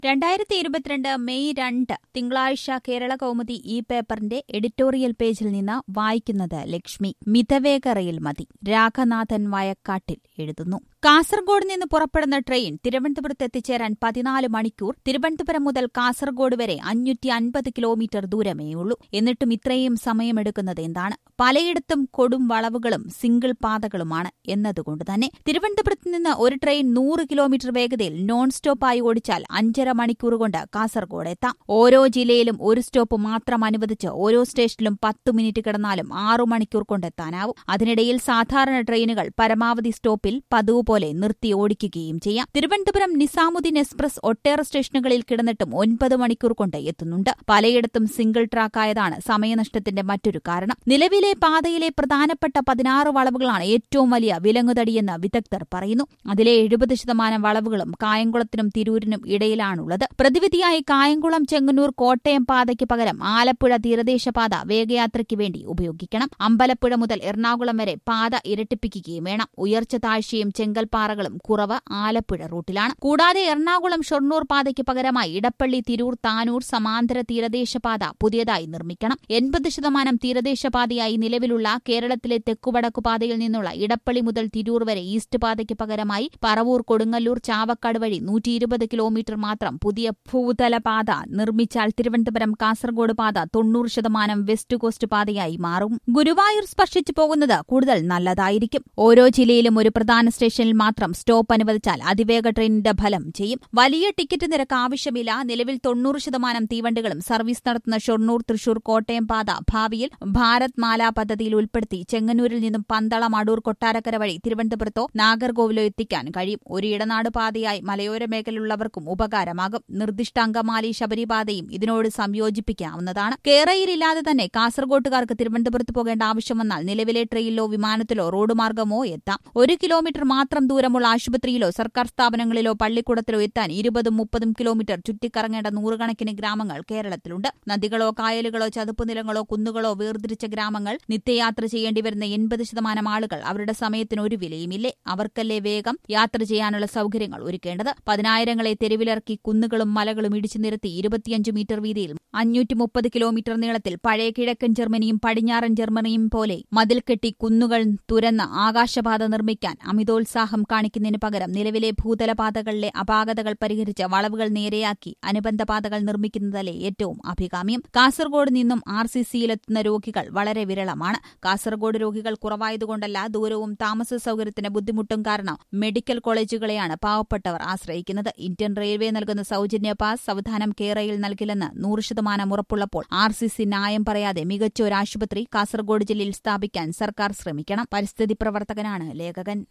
രണ്ടായിരത്തി ഇരുപത്തിരണ്ട് മെയ് രണ്ട് തിങ്കളാഴ്ച കേരള കൗമുദി ഈ പേപ്പറിന്റെ എഡിറ്റോറിയൽ പേജിൽ നിന്ന് വായിക്കുന്നത് ലക്ഷ്മി മിതവേഗ റെയിൽ മതി രാഘനാഥൻ വയക്കാട്ടിൽ എഴുതുന്നു കാസർഗോഡ് നിന്ന് പുറപ്പെടുന്ന ട്രെയിൻ തിരുവനന്തപുരത്ത് എത്തിച്ചേരാൻ പതിനാല് മണിക്കൂർ തിരുവനന്തപുരം മുതൽ കാസർഗോഡ് വരെ അഞ്ഞൂറ്റി അൻപത് കിലോമീറ്റർ ദൂരമേയുള്ളൂ എന്നിട്ടും ഇത്രയും സമയമെടുക്കുന്നത് എന്താണ് പലയിടത്തും കൊടും വളവുകളും സിംഗിൾ പാതകളുമാണ് എന്നതുകൊണ്ട് തന്നെ തിരുവനന്തപുരത്ത് നിന്ന് ഒരു ട്രെയിൻ നൂറ് കിലോമീറ്റർ വേഗതയിൽ നോൺ സ്റ്റോപ്പായി ഓടിച്ചാൽ അഞ്ചര മണിക്കൂർ കൊണ്ട് കാസർഗോഡ് എത്താം ഓരോ ജില്ലയിലും ഒരു സ്റ്റോപ്പ് മാത്രം അനുവദിച്ച് ഓരോ സ്റ്റേഷനിലും പത്ത് മിനിറ്റ് കിടന്നാലും ആറു മണിക്കൂർ കൊണ്ടെത്താനാവും അതിനിടയിൽ സാധാരണ ട്രെയിനുകൾ പരമാവധി സ്റ്റോപ്പിൽ പതിവ് പോലെ നിർത്തി ഓടിക്കുകയും ചെയ്യാം തിരുവനന്തപുരം നിസാമുദ്ദീൻ എക്സ്പ്രസ് ഒട്ടേറെ സ്റ്റേഷനുകളിൽ കിടന്നിട്ടും ഒൻപത് മണിക്കൂർ കൊണ്ട് എത്തുന്നുണ്ട് പലയിടത്തും സിംഗിൾ ട്രാക്കായതാണ് സമയനഷ്ടത്തിന്റെ മറ്റൊരു കാരണം നിലവിലെ പാതയിലെ പ്രധാനപ്പെട്ട പതിനാറ് വളവുകളാണ് ഏറ്റവും വലിയ വിലങ്ങുതടിയെന്ന് വിദഗ്ധർ പറയുന്നു അതിലെ എഴുപത് ശതമാനം വളവുകളും കായംകുളത്തിനും തിരൂരിനും ഇടയിലാണുള്ളത് പ്രതിവിധിയായി കായംകുളം ചെങ്ങന്നൂർ കോട്ടയം പാതയ്ക്ക് പകരം ആലപ്പുഴ തീരദേശ പാത വേഗയാത്രയ്ക്ക് വേണ്ടി ഉപയോഗിക്കണം അമ്പലപ്പുഴ മുതൽ എറണാകുളം വരെ പാത ഇരട്ടിപ്പിക്കുകയും വേണം ഉയർച്ച താഴ്ചയും ചെങ്കൽപ്പാറകളും കുറവ് ആലപ്പുഴ റൂട്ടിലാണ് കൂടാതെ എറണാകുളം ഷൊർണൂർ പാതയ്ക്ക് പകരമായി ഇടപ്പള്ളി തിരൂർ താനൂർ സമാന്തര തീരദേശ പാത പുതിയതായി നിർമ്മിക്കണം എൺപത് ശതമാനം തീരദേശ പാതയായി നിലവിലുള്ള കേരളത്തിലെ തെക്കുവടക്കു പാതയിൽ നിന്നുള്ള ഇടപ്പള്ളി മുതൽ തിരൂർ വരെ ഈസ്റ്റ് പാതയ്ക്ക് പകരമായി പറവൂർ കൊടുങ്ങല്ലൂർ ചാവക്കാട് വഴി നൂറ്റി ഇരുപത് കിലോമീറ്റർ മാത്രം പുതിയ ഭൂതല പാത നിർമ്മിച്ചാൽ തിരുവനന്തപുരം കാസർഗോഡ് പാത തൊണ്ണൂറ് ശതമാനം വെസ്റ്റ് കോസ്റ്റ് പാതയായി മാറും ഗുരുവായൂർ സ്പർശിച്ചു പോകുന്നത് കൂടുതൽ നല്ലതായിരിക്കും ഓരോ ജില്ലയിലും ഒരു പ്രധാന സ്റ്റേഷനിൽ മാത്രം സ്റ്റോപ്പ് അനുവദിച്ചാൽ അതിവേഗ ട്രെയിനിന്റെ ഫലം ചെയ്യും വലിയ ടിക്കറ്റ് നിരക്ക് ആവശ്യമില്ല നിലവിൽ തൊണ്ണൂറ് ശതമാനം തീവണ്ടികളും സർവീസ് നടത്തുന്ന ഷൊർണൂർ തൃശൂർ കോട്ടയം പാത ഭാവിയിൽ ഭാരത് മാല പദ്ധതിയിൽ ഉൾപ്പെടുത്തി ചെങ്ങന്നൂരിൽ നിന്നും പന്തളം അടൂർ കൊട്ടാരക്കര വഴി തിരുവനന്തപുരത്തോ നാഗർകോവിലോ എത്തിക്കാൻ കഴിയും ഒരു ഇടനാട് പാതയായി മലയോര മേഖലയിലുള്ളവർക്കും ഉപകാരമാകും നിർദ്ദിഷ്ട അങ്കമാലി ശബരിപാതയും ഇതിനോട് സംയോജിപ്പിക്കാവുന്നതാണ് കേരളയിലില്ലാതെ തന്നെ കാസർഗോട്ടുകാർക്ക് തിരുവനന്തപുരത്ത് പോകേണ്ട ആവശ്യം വന്നാൽ നിലവിലെ ട്രെയിനിലോ വിമാനത്തിലോ റോഡ് മാർഗമോ എത്താം ഒരു കിലോമീറ്റർ മാത്രം ദൂരമുള്ള ആശുപത്രിയിലോ സർക്കാർ സ്ഥാപനങ്ങളിലോ പള്ളിക്കൂടത്തിലോ എത്താൻ ഇരുപതും മുപ്പതും കിലോമീറ്റർ ചുറ്റിക്കറങ്ങേണ്ട നൂറുകണക്കിന് ഗ്രാമങ്ങൾ കേരളത്തിലുണ്ട് നദികളോ കായലുകളോ ചതുപ്പുനിലങ്ങളോ കുന്നുകളോ വേർതിരിച്ച ഗ്രാമങ്ങൾ നിത്യയാത്ര ചെയ്യേണ്ടി വരുന്ന എൺപത് ശതമാനം ആളുകൾ അവരുടെ സമയത്തിന് ഒരു വിലയുമില്ലേ അവർക്കല്ലേ വേഗം യാത്ര ചെയ്യാനുള്ള സൗകര്യങ്ങൾ ഒരുക്കേണ്ടത് പതിനായിരങ്ങളെ തെരുവിലിറക്കി കുന്നുകളും മലകളും ഇടിച്ചു നിരത്തി ഇരുപത്തിയഞ്ച് മീറ്റർ വീതിയിൽ അഞ്ഞൂറ്റി മുപ്പത് കിലോമീറ്റർ നീളത്തിൽ പഴയ കിഴക്കൻ ജർമ്മനിയും പടിഞ്ഞാറൻ ജർമ്മനിയും പോലെ മതിൽ കെട്ടി കുന്നുകൾ തുരന്ന് ആകാശപാത നിർമ്മിക്കാൻ അമിതോത്സാഹം കാണിക്കുന്നതിന് പകരം നിലവിലെ ഭൂതലപാതകളിലെ അപാകതകൾ പരിഹരിച്ച് വളവുകൾ നേരെയാക്കി അനുബന്ധ പാതകൾ നിർമ്മിക്കുന്നതല്ലേ ഏറ്റവും അഭികാമ്യം കാസർഗോഡ് നിന്നും ആർ സി സിയിലെത്തുന്ന രോഗികൾ വളരെ വിരളമാണ് കാസർഗോഡ് രോഗികൾ കുറവായതുകൊണ്ടല്ല ദൂരവും താമസ സൗകര്യത്തിന് ബുദ്ധിമുട്ടും കാരണം മെഡിക്കൽ കോളേജുകളെയാണ് പാവപ്പെട്ടവർ ആശ്രയിക്കുന്നത് ഇന്ത്യൻ റെയിൽവേ നൽകുന്ന സൗജന്യ പാസ് സംവിധാനം കേരയിൽ നൽകില്ലെന്ന് നൂറ് ശതമാനം ഉറപ്പുള്ളപ്പോൾ ആർ സി സി ന്യായം പറയാതെ മികച്ച ഒരു ആശുപത്രി കാസർഗോഡ് ജില്ലയിൽ സ്ഥാപിക്കാൻ സർക്കാർ ശ്രമിക്കണം പരിസ്ഥിതി പ്രവർത്തകനാണ് ലേഖകൻ